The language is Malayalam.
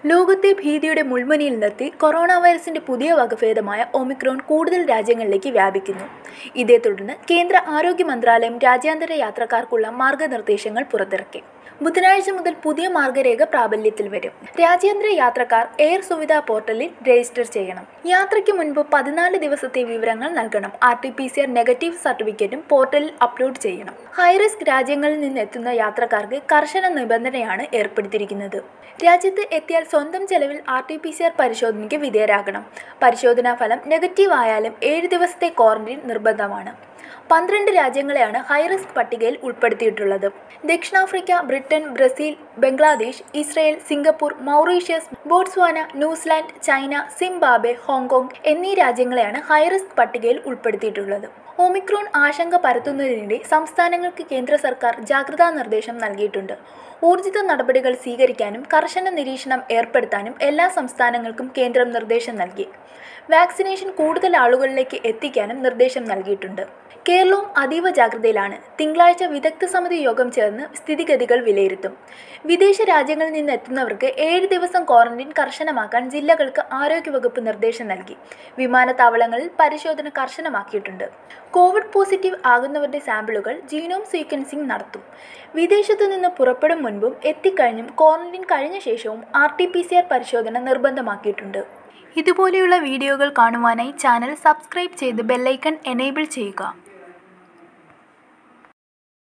ലോകത്തെ ഭീതിയുടെ മുൾമുനയിൽ നിർത്തി കൊറോണ വൈറസിന്റെ പുതിയ വകഭേദമായ ഒമിക്രോൺ കൂടുതൽ രാജ്യങ്ങളിലേക്ക് വ്യാപിക്കുന്നു ഇതേ തുടർന്ന് കേന്ദ്ര ആരോഗ്യ മന്ത്രാലയം രാജ്യാന്തര യാത്രക്കാർക്കുള്ള മാർഗനിർദ്ദേശങ്ങൾ പുറത്തിറക്കി ബുധനാഴ്ച മുതൽ പുതിയ മാർഗരേഖ പ്രാബല്യത്തിൽ വരും രാജ്യാന്തര യാത്രക്കാർ എയർ സുവിധ പോർട്ടലിൽ രജിസ്റ്റർ ചെയ്യണം യാത്രയ്ക്ക് മുൻപ് പതിനാല് ദിവസത്തെ വിവരങ്ങൾ നൽകണം R T P C R negative സർട്ടിഫിക്കറ്റും പോർട്ടലിൽ അപ്ലോഡ് ചെയ്യണം ഹൈറിസ്ക് രാജ്യങ്ങളിൽ നിന്ന് എത്തുന്ന യാത്രക്കാർക്ക് കർശന നിബന്ധനയാണ് ഏർപ്പെടുത്തിയിരിക്കുന്നത് രാജ്യത്ത് എത്തിയാൽ സ്വന്തം ചെലവിൽ R T P C R പരിശോധനയ്ക്ക് വിധേയരാകണം പരിശോധനാ ഫലം നെഗറ്റീവ് ആയാലും ഏഴ് ദിവസത്തെ ക്വാറന്റൈൻ നിർബന്ധമാണ് പന്ത്രണ്ട് രാജ്യങ്ങളെയാണ് ഹൈറിസ്ക് പട്ടികയിൽ ഉൾപ്പെടുത്തിയിട്ടുള്ളത് ദക്ഷിണാഫ്രിക്ക Britain Brazil Bangladesh Israel Singapore Mauritius Botswana New Zealand China Zimbabwe Hong Kong എന്നീ രാജ്യങ്ങളെയാണ് ഹൈറിസ്ക് പട്ടികയിൽ ഉൾപ്പെടുത്തിയിട്ടുള്ളത് ഒമിക്രോൺ ആശങ്ക പരത്തുന്നതിനിടെ സംസ്ഥാനങ്ങൾക്ക് കേന്ദ്ര സർക്കാർ ജാഗ്രതാ നിർദ്ദേശം നൽകിയിട്ടുണ്ട് ഊർജിത നടപടികൾ സ്വീകരിക്കാനും കർശന നിരീക്ഷണം ഏർപ്പെടുത്താനും എല്ലാ സംസ്ഥാനങ്ങൾക്കും കേന്ദ്രം നിർദ്ദേശം നൽകി വാക്സിനേഷൻ കൂടുതൽ ആളുകളിലേക്ക് എത്തിക്കാനും നിർദ്ദേശം നൽകിയിട്ടുണ്ട് കേരളവും അതീവ ജാഗ്രതയിലാണ് തിങ്കളാഴ്ച വിദഗ്ധ സമിതി യോഗം ചേർന്ന് സ്ഥിതിഗതികൾ വിലയിരുത്തും വിദേശ രാജ്യങ്ങളിൽ നിന്ന് എത്തുന്നവർക്ക് ഏഴ് ദിവസം ക്വാറന്റൈൻ കർശനമാക്കാൻ ജില്ലകൾക്ക് ആരോഗ്യവകുപ്പ് നിർദ്ദേശം നൽകി വിമാനത്താവളങ്ങളിൽ പരിശോധന കർശനമാക്കിയിട്ടുണ്ട് കോവിഡ് പോസിറ്റീവ് ആകുന്നവരുടെ സാമ്പിളുകൾ ജീനോം സീക്വൻസിംഗ് നടത്തും വിദേശത്തു നിന്ന് പുറപ്പെടും മുൻപും എത്തിക്കഴിഞ്ഞും ക്വാറന്റൈൻ കഴിഞ്ഞ ശേഷവും R T P C R പരിശോധന നിർബന്ധമാക്കിയിട്ടുണ്ട് ഇതുപോലെയുള്ള വീഡിയോകൾ കാണുവാനായി ചാനൽ സബ്സ്ക്രൈബ് ചെയ്ത് ബെല്ലൈക്കൺ എനേബിൾ ചെയ്യുക